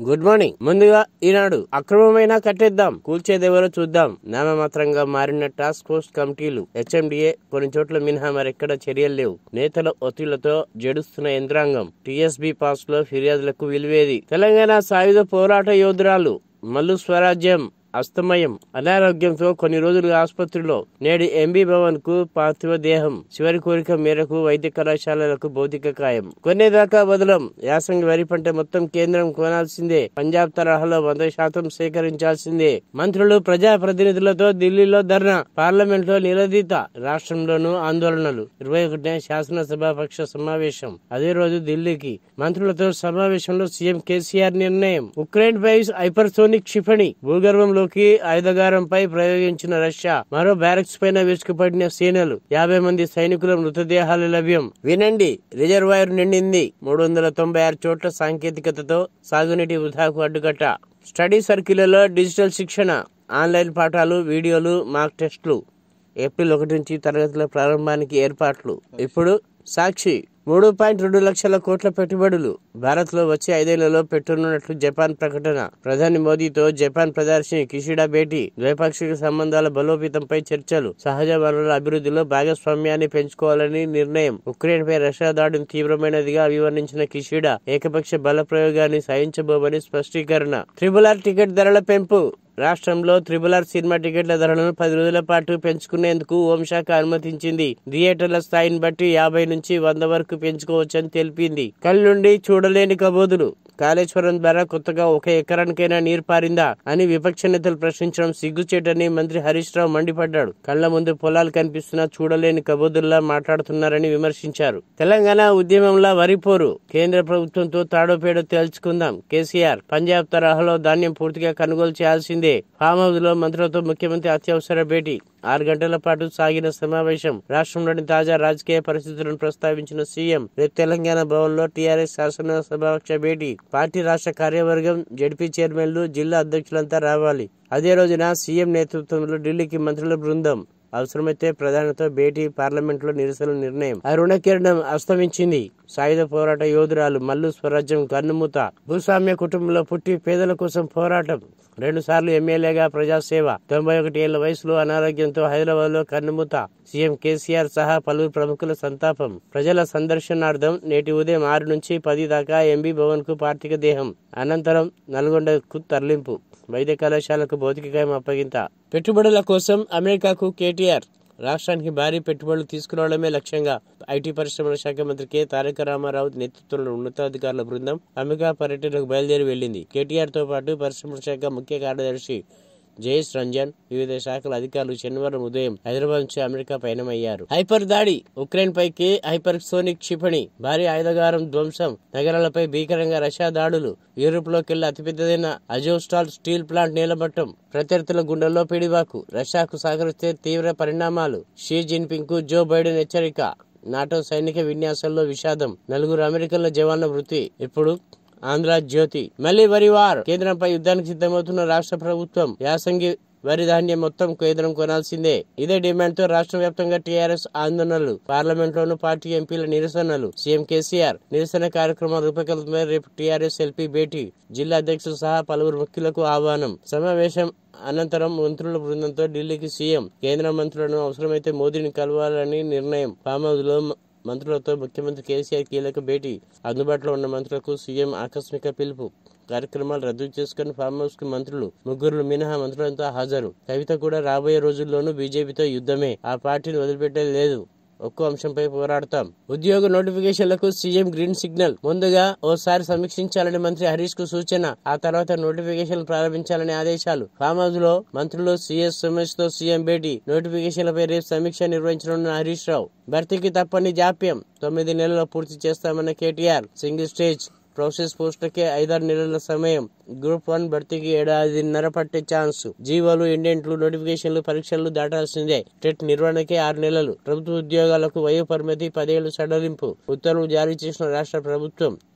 good morning ముందుగా ఈనాడు అక్రమమైన కట్టేద్దాం కూల్చేదెవరో చూద్దాం నామమాత్రంగా మారిన టాస్క్ ఫోర్స్ కమిటీలు హెచ్ఎండిఏ కొన్ని చోట్ల మినహా మరెక్కడ చర్యలు లేవు నేతల ఒత్తిళ్లతో జడుస్తున్న యంత్రాంగం టీఎస్బీ పాస్ లో ఫిర్యాదులకు విలువేది తెలంగాణ సాయుధ పోరాట యోధురాలు మల్లు స్వరాజ్యం అస్తమయం అనారోగ్యంతో కొన్ని రోజులుగా ఆసుపత్రిలో నేడు ఎంబీ భవన్ కు పార్థివ దేహం చివరి కోరిక మేరకు వైద్య కళాశాలలకు భౌతిక కాయం కొనేదాకా బదులం యాసంగి వరి పంట మొత్తం కేంద్రం కొనాల్సిందే పంజాబ్ తరహాలో వంద శాతం సేకరించాల్సిందే మంత్రులు ప్రజా ప్రతినిధులతో ఢిల్లీలో ధర్నా పార్లమెంట్ లో నిలదీత రాష్ట్రంలోనూ ఆందోళనలు ఇరవై ఒకటిన శాసనసభాపక్ష సమావేశం అదే రోజు ఢిల్లీకి మంత్రులతో సమావేశంలో సీఎం కేసీఆర్ నిర్ణయం ఉక్రెయిన్ పై హైపర్సోనిక్ క్షిపణి భూగర్భంలోకి ఆయుధగారంపై ప్రయోగించిన రష్యా మరో బ్యారక్స్ పైన విసుకుపడిన సేనలు యాభై మంది సైనికుల మృతదేహాలు లభ్యం వినండి రిజర్వాయర్ నిండింది మూడు వందల తొంభై ఆరు చోట్ల సాంకేతికతతో సాగునీటి వృధాకు అడ్డుకట్ట స్టడీ సర్కిళ్లలో డిజిటల్ శిక్షణ ఆన్లైన్ పాఠాలు వీడియోలు మాక్ టెస్టులు ఏప్రిల్ ఒకటి నుంచి తరగతుల ప్రారంభానికి ఏర్పాట్లు ఇప్పుడు సాక్షి మూడు పాయింట్ రెండు లక్షల కోట్ల పెట్టుబడులు భారత్ లో వచ్చే ఐదేళ్లలో పెట్టనున్నట్లు జపాన్ ప్రకటన ప్రధాని మోదీతో జపాన్ ప్రదర్శిని కిషిడా భేటీ ద్వైపాక్షిక సంబంధాల బలోపేతంపై చర్చలు సహజ వనరుల అభివృద్ధిలో భాగస్వామ్యాన్ని పెంచుకోవాలని నిర్ణయం ఉక్రెయిన్ పై రష్యా దాడిని తీవ్రమైనదిగా వివరించిన కిషిడా ఏకపక్ష బల ప్రయోగాన్ని సహించబోమని స్పష్టీకరణ ట్రిపుల్ ఆర్ టికెట్ ధరల పెంపు రాష్ట్రంలో త్రిబుల్ ఆర్ సినిమా టికెట్ల ధరలను పది రోజుల పాటు పెంచుకునేందుకు హోంశాఖ అనుమతించింది థియేటర్ల స్థాయిని బట్టి యాభై నుంచి వంద వరకు పెంచుకోవచ్చని తెలిపింది కళ్ళుండి చూడలేని కబోదులు కాళేశ్వరం ద్వారా కొత్తగా ఒక ఎకరానికైనా నీరు పారిందా అని విపక్ష నేతలు ప్రశ్నించడం సిగ్గుచేటని మంత్రి హరీష్ రావు మండిపడ్డాడు కళ్ల ముందు పొలాలు కనిపిస్తున్నా చూడలేని కబోదుల్లా మాట్లాడుతున్నారని విమర్శించారు తెలంగాణ ఉద్యమంలో వరిపోరు కేంద్ర ప్రభుత్వంతో తాడోపేడో తేల్చుకుందాం కేసీఆర్ పంజాబ్ తరహాలో ధాన్యం పూర్తిగా కొనుగోలు చేయాల్సిందే ఫామ్ హౌస్ లో మంత్రులతో ముఖ్యమంత్రి అత్యవసర భేటీ ఆరు గంటల పాటు సాగిన సమావేశం రాష్ట్రంలోని తాజా రాజకీయ పరిస్థితులను ప్రస్తావించిన సీఎం రేపు తెలంగాణ భవన్ లో టీఆర్ఎస్ శాసనసభాపక్ష భేటీ పార్టీ రాష్ట్ర కార్యవర్గం జడ్పీ చైర్మన్లు జిల్లా అధ్యక్షులంతా రావాలి అదే రోజున సీఎం నేతృత్వంలో ఢిల్లీకి మంత్రుల బృందం అవసరమైతే ప్రధానితో భేటీ పార్లమెంట్ లో నిరసన నిర్ణయం అరుణ కిరణం అస్తమించింది సాయుధ పోరాట యోధురాలు మల్లు స్వరాజ్యం కన్నుమూత భూస్వామ్య కుటుంబంలో పుట్టి పేదల కోసం పోరాటం రెండు సార్లు ఎమ్మెల్యేగా ప్రజాసేవ తొంభై ఒకటి ఏళ్ల వయసులో అనారోగ్యంతో హైదరాబాద్ లో కన్నుమూత సీఎం కేసీఆర్ సహా పలువురు ప్రముఖుల సంతాపం ప్రజల సందర్శనార్థం నేటి ఉదయం ఆరు నుంచి పది దాకా ఎంబీ భవన్ కు పార్థిక దేహం అనంతరం నల్గొండకు తరలింపు వైద్య కళాశాలకు భౌతికకాయం అప్పగింత పెట్టుబడుల కోసం అమెరికాకు కేటీఆర్ రాష్ట్రానికి భారీ పెట్టుబడులు తీసుకురావడమే లక్ష్యంగా ఐటీ పరిశ్రమల శాఖ మంత్రి కె తారక రామారావు నేతృత్వంలో ఉన్నతాధికారుల బృందం అమెరికా పర్యటనకు బయలుదేరి వెళ్లింది కేటీఆర్ తో పాటు పరిశ్రమల శాఖ ముఖ్య కార్యదర్శి జయేష్ రంజన్ వివిధ శాఖల అధికారులు శనివారం ఉదయం హైదరాబాద్ నుంచి అమెరికా పయనమయ్యారు హైపర్ దాడి ఉక్రెయిన్ పైకి హైపర్ సోనిక్ క్షిపణి భారీ ఆయుధగారం ధ్వంసం నగరాలపై భీకరంగా రష్యా దాడులు యూరోప్ లోకెల్లా అతిపెద్దదైన అజోస్టాల్ స్టీల్ ప్లాంట్ నీలమట్టం ప్రత్యర్థుల గుండెల్లో పిడివాకు రష్యాకు సహకరిస్తే తీవ్ర పరిణామాలు షీ జిన్పింగ్ కు జో బైడెన్ హెచ్చరిక నాటో సైనిక విన్యాసంలో విషాదం నలుగురు అమెరికన్ల జవాన్ల మృతి ఇప్పుడు ఆంధ్ర జ్యోతి మళ్లీ వరివార్ కేంద్రంపై యుద్ధానికి సిద్ధమవుతున్న రాష్ట్ర ప్రభుత్వం యాసంగి వరి ధాన్యం మొత్తం కేంద్రం కొనాల్సిందే ఇదే డిమాండ్ తో రాష్ట్ర వ్యాప్తంగా టీఆర్ఎస్ ఆందోళనలు పార్లమెంట్ లోను పార్టీ ఎంపీల నిరసనలు సీఎం కేసీఆర్ నిరసన కార్యక్రమాల రూపకల్పన రేపు టీఆర్ఎస్ ఎల్పీ భేటీ జిల్లా అధ్యక్షులు సహా పలువురు ముఖ్యులకు ఆహ్వానం సమావేశం అనంతరం మంత్రుల బృందంతో ఢిల్లీకి సీఎం కేంద్ర మంత్రులను అవసరమైతే మోదీని కలవాలని నిర్ణయం ఫామ్ హౌస్ లో మంత్రులతో ముఖ్యమంత్రి కేసీఆర్ కీలక భేటీ అందుబాటులో ఉన్న మంత్రులకు సీఎం ఆకస్మిక పిలుపు కార్యక్రమాలు రద్దు చేసుకుని ఫామ్ హౌస్ కు మంత్రులు ముగ్గురు మినహా మంత్రులంతా హాజరు కవిత కూడా రాబోయే రోజుల్లోనూ బీజేపీతో యుద్ధమే ఆ పార్టీని వదిలిపెట్టేది లేదు ఒక్కో అంశంపై పోరాడతాం ఉద్యోగ నోటిఫికేషన్లకు సీఎం గ్రీన్ సిగ్నల్ ముందుగా ఓసారి సమీక్షించాలని మంత్రి హరీష్ కు సూచన ఆ తర్వాత నోటిఫికేషన్లు ప్రారంభించాలని ఆదేశాలు ఫామ్ హౌస్ లో మంత్రులు సీఎస్ సుమేష్ తో సీఎం భేటీ నోటిఫికేషన్లపై రేపు సమీక్ష నిర్వహించనున్న హరీష్ రావు భర్తీకి తప్పని జాప్యం తొమ్మిది నెలల్లో పూర్తి చేస్తామన్న కేటీఆర్ సింగిల్ స్టేజ్ ప్రాసెస్ పోస్టులకే ఐదారు నెలల సమయం గ్రూప్ వన్ భర్తీకి ఏడాదిన్నర పట్టే ఛాన్స్ జీవోలు ఇండెంట్లు నోటిఫికేషన్లు పరీక్షలు దాటాల్సిందే టెట్ నిర్వహణకే ఆరు నెలలు ప్రభుత్వ ఉద్యోగాలకు వయో పరిమితి పదేళ్లు సడలింపు ఉత్తర్వులు జారీ చేసిన రాష్ట్ర ప్రభుత్వం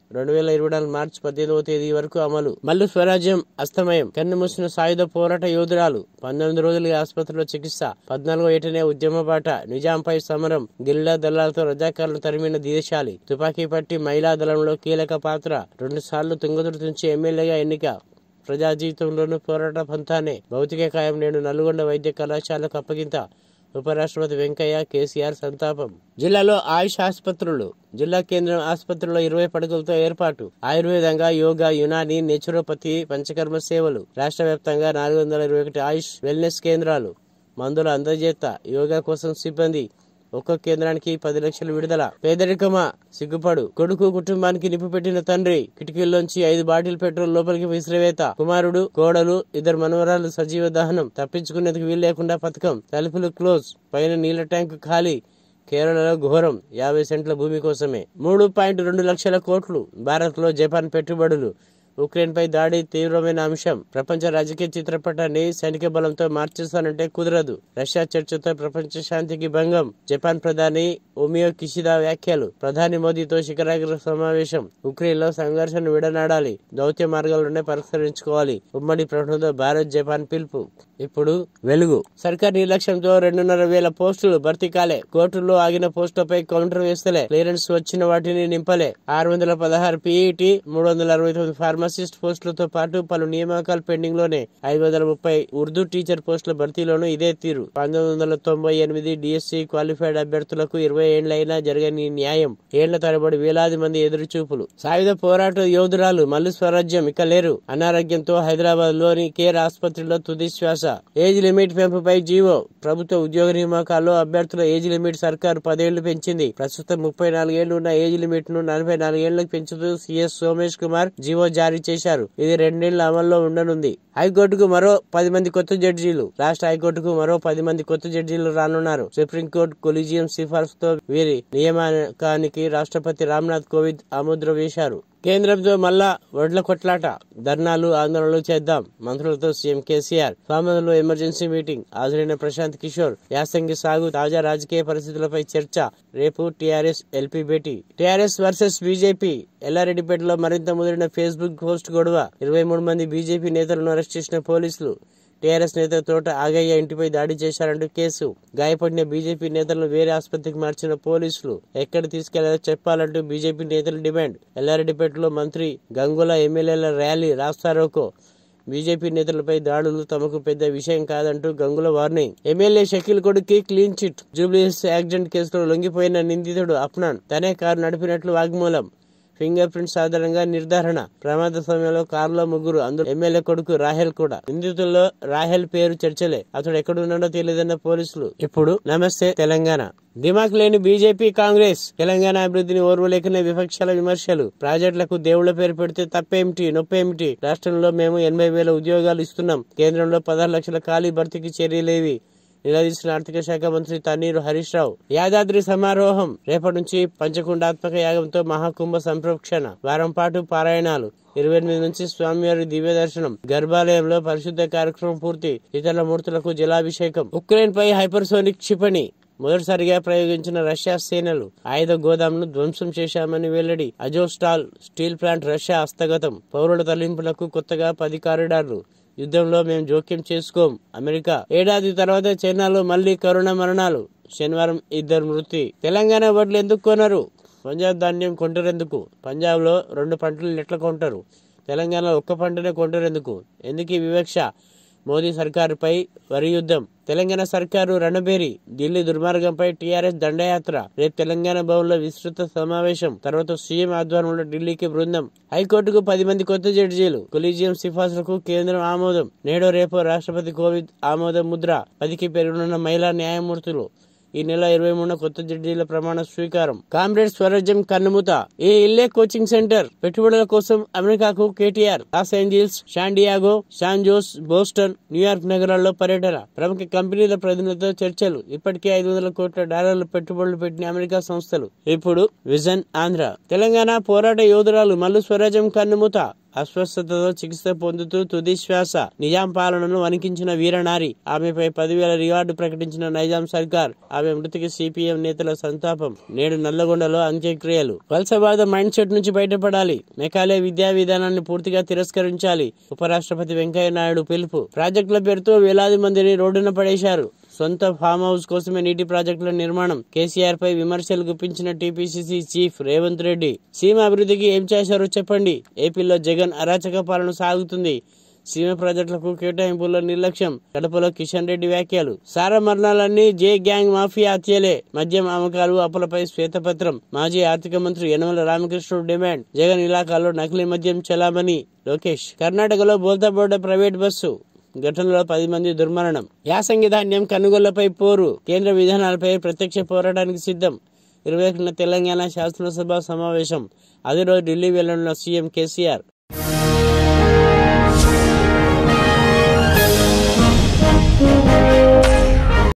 రెండు వేల ఇరవై నాలుగు మార్చి పద్దెనిమిదవ తేదీ వరకు అమలు మల్లు స్వరాజ్యం అస్తమయం కన్ను మూసిన సాయుధ పోరాట యోధురాలు పంతొమ్మిది రోజులుగా ఆసుపత్రిలో చికిత్స పద్నాలుగో ఏటనే ఉద్యమ బాట నిజాంపై సమరం గిరిలా దళాలతో రజాకారులు తరిమిన దేశాలి తుపాకీ పట్టి మహిళా దళంలో కీలక పాత్ర రెండు సార్లు తుంగతుడు నుంచి ఎమ్మెల్యేగా ఎన్నిక ప్రజా జీవితంలోనూ పోరాట పంతానే భౌతిక కాయం నేడు నల్గొండ వైద్య కళాశాలకు అప్పగింత ఉపరాష్ట్రపతి వెంకయ్య కేసీఆర్ సంతాపం జిల్లాలో ఆయుష్ ఆసుపత్రులు జిల్లా కేంద్రం ఆసుపత్రిలో ఇరవై పడకలతో ఏర్పాటు ఆయుర్వేదంగా యోగా యునాని నేచురోపతి పంచకర్మ సేవలు రాష్ట్ర వ్యాప్తంగా నాలుగు వందల ఇరవై ఒకటి ఆయుష్ వెల్నెస్ కేంద్రాలు మందుల అందజేత యోగా కోసం సిబ్బంది ఒక్కో కేంద్రానికి పది లక్షలు విడుదల పేదరికమా సిగ్గుపడు కొడుకు కుటుంబానికి నిప్పు పెట్టిన తండ్రి కిటికీల్లోంచి ఐదు బాటిల్ పెట్రోల్ లోపలికి విసిరివేత కుమారుడు కోడలు ఇద్దరు మనవరాలు సజీవ దహనం తప్పించుకునేందుకు వీలు లేకుండా పథకం తలుపులు క్లోజ్ పైన నీళ్ల ట్యాంకు ఖాళీ కేరళలో ఘోరం యాభై సెంట్ల భూమి కోసమే మూడు పాయింట్ రెండు లక్షల కోట్లు భారత్ లో జపాన్ పెట్టుబడులు ఉక్రెయిన్ పై దాడి తీవ్రమైన అంశం ప్రపంచ రాజకీయ చిత్రపటాన్ని సైనిక బలంతో మార్చేస్తానంటే కుదరదు రష్యా చర్చతో ప్రపంచ శాంతికి భంగం జపాన్ ప్రధాని ఒమియో కిషిదా వ్యాఖ్యలు ప్రధాని మోదీతో శిఖరాగ్ర సమావేశం ఉక్రెయిన్ లో సంఘర్షణ విడనాడాలి దౌత్య మార్గాల్లోనే పరిష్కరించుకోవాలి ఉమ్మడి ప్రకటనతో భారత్ జపాన్ పిలుపు ఇప్పుడు వెలుగు సర్కార్ నిర్లక్ష్యంతో రెండున్నర వేల పోస్టులు భర్తీ కాలే కోర్టుల్లో ఆగిన పోస్టులపై కౌంటర్ వేస్తలే క్లియరెన్స్ వచ్చిన వాటిని నింపలే ఆరు వందల పదహారు పీఈటీ మూడు వందల అరవై తొమ్మిది ఫార్మసిస్ట్ పోస్టులతో పాటు పలు నియామకాలు పెండింగ్ లోనే ఐదు వందల ముప్పై ఉర్దూ టీచర్ పోస్టుల భర్తీలోనూ ఇదే తీరు పంతొమ్మిది వందల తొంభై ఎనిమిది డిఎస్సి క్వాలిఫైడ్ అభ్యర్థులకు ఇరవై ఏళ్లైనా జరగని న్యాయం ఏళ్ల తరబడి వేలాది మంది ఎదురు చూపులు సాయుధ పోరాట యోధురాలు మల్లు స్వరాజ్యం ఇక లేరు అనారోగ్యంతో హైదరాబాద్ లోని కేర్ ఆసుపత్రిలో తుది శ్వాస ఏజ్ లిమిట్ పెంపుపై జీవో ప్రభుత్వ ఉద్యోగ నియామకాల్లో అభ్యర్థుల ఏజ్ లిమిట్ సర్కారు పదేళ్లు పెంచింది ప్రస్తుతం ముప్పై నాలుగేళ్లు ఉన్న ఏజ్ లిమిట్ ను నలభై నాలుగేళ్లకు పెంచుతూ సీఎస్ సోమేష్ కుమార్ జీవో జారీ చేశారు ఇది రెండేళ్ల అమల్లో ఉండనుంది హైకోర్టుకు మరో పది మంది కొత్త జడ్జీలు రాష్ట్ర హైకోర్టుకు మరో పది మంది కొత్త జడ్జీలు రానున్నారు సుప్రీంకోర్టు కొలీజియం సిఫార్సుతో వీరి నియామకానికి రాష్ట్రపతి రామ్నాథ్ కోవింద్ ఆమోద్ర వేశారు కేంద్రంతో మళ్ళా వడ్ల కొట్లాట ధర్నాలు ఆందోళనలు చేద్దాం మంత్రులతో సీఎం కేసీఆర్ స్వామిలో ఎమర్జెన్సీ మీటింగ్ హాజరైన ప్రశాంత్ కిషోర్ యాసంగి సాగు తాజా రాజకీయ పరిస్థితులపై చర్చ రేపు టీఆర్ఎస్ ఎల్పీ భేటీ టీఆర్ఎస్ వర్సెస్ బీజేపీ ఎల్లారెడ్డిపేటలో మరింత ముదిరిన ఫేస్బుక్ పోస్ట్ గొడవ ఇరవై మూడు మంది బీజేపీ నేతలను అరెస్ట్ చేసిన పోలీసులు టీఆర్ఎస్ నేత తోట ఆగయ్య ఇంటిపై దాడి చేశారంటూ కేసు గాయపడిన బీజేపీ నేతలను వేరే ఆసుపత్రికి మార్చిన పోలీసులు ఎక్కడ తీసుకెళ్లాలో చెప్పాలంటూ బీజేపీ నేతల డిమాండ్ ఎల్లారెడ్డిపేటలో మంత్రి గంగుల ఎమ్మెల్యేల ర్యాలీ రాస్తారోకో బీజేపీ నేతలపై దాడులు తమకు పెద్ద విషయం కాదంటూ గంగుల వార్నింగ్ ఎమ్మెల్యే షకీల్ కొడుకి క్లీన్ చిట్ జూబ్లీస్ యాక్సిడెంట్ కేసులో లొంగిపోయిన నిందితుడు అప్నాన్ తనే కారు నడిపినట్లు వాగ్మూలం ఫింగర్ ప్రింట్స్ ఆధారంగా నిర్ధారణ ప్రమాద సమయంలో కారులో ముగ్గురు అందులో ఎమ్మెల్యే కొడుకు రాహెల్ కూడా నిందితుల్లో రాహెల్ పేరు చర్చలే అతడు ఎక్కడున్నాడో తెలియదన్న పోలీసులు ఇప్పుడు నమస్తే తెలంగాణ దిమాక్ లేని బీజేపీ కాంగ్రెస్ తెలంగాణ అభివృద్ధిని ఓర్వలేకనే విపక్షాల విమర్శలు ప్రాజెక్టులకు దేవుళ్ల పేరు పెడితే తప్పేమిటి నొప్పేమిటి రాష్ట్రంలో మేము ఎనభై వేల ఉద్యోగాలు ఇస్తున్నాం కేంద్రంలో పదహారు లక్షల ఖాళీ భర్తీకి చర్యలేవి నిలదీసిన ఆర్థిక శాఖ మంత్రి తన్నీరు హరీష్ రావు యాదాద్రి సమారోహం రేపటి నుంచి పంచకుండాత్మక యాగంతో మహాకుంభ సంప్రోక్షణ వారం పాటు పారాయణాలు ఇరవై ఎనిమిది నుంచి స్వామివారి దివ్య దర్శనం గర్భాలయంలో పరిశుద్ధ కార్యక్రమం పూర్తి ఇతర మూర్తులకు జలాభిషేకం ఉక్రెయిన్ పై హైపర్సోనిక్ క్షిపణి మొదటిసారిగా ప్రయోగించిన రష్యా సేనలు ఆయుధ గోదాంను ధ్వంసం చేశామని వెల్లడి అజోస్టాల్ స్టీల్ ప్లాంట్ రష్యా హస్తగతం పౌరుల తరలింపులకు కొత్తగా పది కారిడార్లు యుద్ధంలో మేము జోక్యం చేసుకోం అమెరికా ఏడాది తర్వాత చైనాలో మళ్లీ కరోనా మరణాలు శనివారం ఇద్దరు మృతి తెలంగాణ వడ్లు ఎందుకు కొనరు పంజాబ్ ధాన్యం కొంటారెందుకు పంజాబ్ లో రెండు పంటలు ఎట్లా కొంటారు తెలంగాణలో ఒక్క పంటనే కొంటారెందుకు ఎందుకు ఈ వివక్ష మోదీ సర్కారుపై వరి యుద్ధం తెలంగాణ సర్కారు రణబేరి ఢిల్లీ దుర్మార్గంపై టీఆర్ఎస్ దండయాత్ర రేపు తెలంగాణ భవన్లో విస్తృత సమావేశం తర్వాత సీఎం ఆధ్వర్యంలో ఢిల్లీకి బృందం హైకోర్టుకు పది మంది కొత్త జడ్జీలు కొలీజియం సిఫార్సులకు కేంద్రం ఆమోదం నేడో రేపో రాష్ట్రపతి కోవింద్ ఆమోదం ముద్ర పదికి పెరుగునున్న మహిళా న్యాయమూర్తులు ఈ నెల ఇరవై మూడున కొత్త జడ్జీల ప్రమాణ స్వీకారం కామ్రేడ్ స్వరాజ్యం కన్నుమూత ఈ ఇల్లే కోచింగ్ సెంటర్ పెట్టుబడుల కోసం అమెరికాకు KTR Los Angeles San Diego San Jose Boston New York నగరాల్లో పర్యటన ప్రముఖ కంపెనీల ప్రతినిధులతో చర్చలు ఇప్పటికే ఐదు వందల కోట్ల డాలర్ల పెట్టుబడులు పెట్టిన అమెరికా సంస్థలు ఇప్పుడు విజన్ ఆంధ్ర తెలంగాణ పోరాట యోధురాలు మల్లు స్వరాజ్యం కన్నుమూత అస్వస్థతతో చికిత్స పొందుతూ తుది శ్వాస నిజాం పాలనను వణికించిన వీరనారి ఆమెపై పదివేల రివార్డు ప్రకటించిన నైజాం సర్కార్ ఆమె మృతికి సిపిఎం నేతల సంతాపం నేడు నల్లగొండలో అంత్యక్రియలు వలసవాద మైండ్ సెట్ నుంచి బయటపడాలి మెకాలే విద్యా విధానాన్ని పూర్తిగా తిరస్కరించాలి ఉపరాష్ట్రపతి వెంకయ్య నాయుడు పిలుపు ప్రాజెక్టుల పేరుతో వేలాది మందిని రోడ్డున పడేశారు సొంత ఫామ్ హౌస్ కోసమే నీటి ప్రాజెక్టుల నిర్మాణం కేసీఆర్ పై విమర్శలు గుప్పించిన టీపీసీసీ చీఫ్ రేవంత్ రెడ్డి సీమ అభివృద్ధికి ఏం చేశారో చెప్పండి ఏపీలో జగన్ అరాచక పాలన సాగుతుంది సీమ ప్రాజెక్టులకు కేటాయింపుల్లో నిర్లక్ష్యం కడపలో కిషన్ రెడ్డి వ్యాఖ్యలు సారా మరణాలన్నీ జే గ్యాంగ్ మాఫియా హత్యలే మద్యం అమ్మకాలు అప్పులపై శ్వేతపత్రం మాజీ ఆర్థిక మంత్రి యనమల రామకృష్ణుడు డిమాండ్ జగన్ ఇలాకాలో నకిలీ మద్యం చలామణి లోకేష్ కర్ణాటకలో బోల్తాబోర్డ ప్రైవేట్ బస్సు ఘటనలో పది మంది దుర్మరణం యాసంగి ధాన్యం కొనుగోళ్లపై పోరు కేంద్ర విధానాలపై ప్రత్యక్ష పోరాటానికి సిద్ధం ఇరవై ఒకటిన తెలంగాణ శాసనసభ సమావేశం అదే రోజు ఢిల్లీ వెళ్లనున్న సీఎం కేసీఆర్